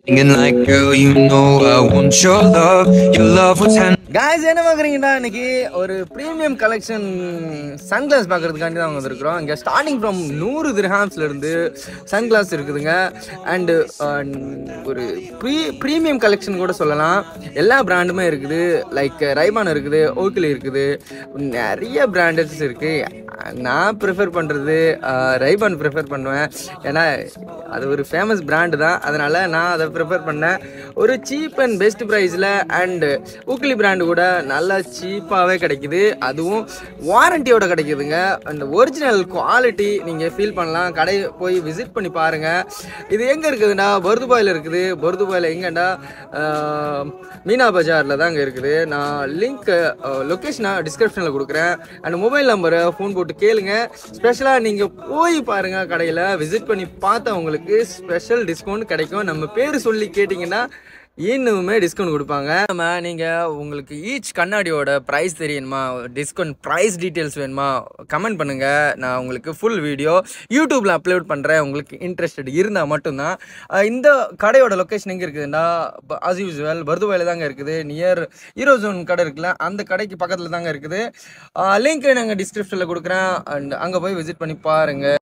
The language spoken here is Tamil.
Singing like, girl, you know I want your love. Your love was hand. Guys என்ன பார்க்குறீங்கன்னா இன்னைக்கு ஒரு ப்ரீமியம் கலெக்ஷன் சன்கிளாஸ் பார்க்கறதுக்காண்டி தான் வந்திருக்கிறோம் இங்கே ஸ்டார்டிங் ஃப்ரம் நூறு திரஹாம்ஸ்ல இருந்து சன்கிளாஸ் இருக்குதுங்க அண்டு ஒரு ப்ரீ ப்ரீமியம் கலெக்ஷன் கூட சொல்லலாம் எல்லா பிராண்டுமே இருக்குது லைக் ரைபான் இருக்குது ஓக்கிலி இருக்குது நிறைய பிராண்டட்ஸ் இருக்குது நான் ப்ரிஃபர் பண்ணுறது ரைபான் ப்ரிஃபர் பண்ணுவேன் ஏன்னா அது ஒரு ஃபேமஸ் பிராண்டு தான் அதனால் நான் அதை ப்ரிஃபர் பண்ணேன் ஒரு சீப் அண்ட் பெஸ்ட் ப்ரைஸில் அண்டு ஊக்கிலி பிராண்டு கூட நல்லா சீப்பாகவே கிடைக்குது அதுவும் வாரண்டியோட கிடைக்குதுங்க அந்த ஒரிஜினல் குவாலிட்டி நீங்கள் ஃபீல் பண்ணலாம் கடை போய் விசிட் பண்ணி பாருங்கள் இது எங்கே இருக்குதுன்னா பர்துபாயில் இருக்குது பர்துபாயில் எங்கேண்டா மீனா பஜாரில் தான் அங்கே இருக்குது நான் லிங்க் லொக்கேஷனை டிஸ்கிரிப்ஷனில் கொடுக்குறேன் அண்ட் மொபைல் நம்பரை ஃபோன் போட்டு கேளுங்க ஸ்பெஷலாக நீங்கள் போய் பாருங்கள் கடையில் விசிட் பண்ணி பார்த்தா உங்களுக்கு ஸ்பெஷல் டிஸ்கவுண்ட் கிடைக்கும் நம்ம பேர் சொல்லி கேட்டிங்கன்னா இன்னுமே டிஸ்கவுண்ட் கொடுப்பாங்க நம்ம நீங்கள் உங்களுக்கு ஈச் கண்ணாடியோட ப்ரைஸ் தெரியணுமா டிஸ்கவுண்ட் ப்ரைஸ் டீட்டெயில்ஸ் வேணுமா கமெண்ட் பண்ணுங்கள் நான் உங்களுக்கு ஃபுல் வீடியோ யூடியூப்பில் அப்லோட் பண்ணுறேன் உங்களுக்கு இன்ட்ரெஸ்டட் இருந்தால் மட்டும்தான் அஹ் இந்த கடையோட லொக்கேஷன் எங்கே இருக்குதுன்னா அஸ் யூஸ்வல் பர்துவாயில் தாங்க இருக்குது நியர் ஹீரோ ஜோன் கடை இருக்குல்ல அந்த கடைக்கு பக்கத்தில் தாங்க இருக்குது லிங்க் நாங்கள் டிஸ்கிரிப்ஷனில் கொடுக்குறேன் அண்ட் அங்கே போய் விசிட் பண்ணி பாருங்கள்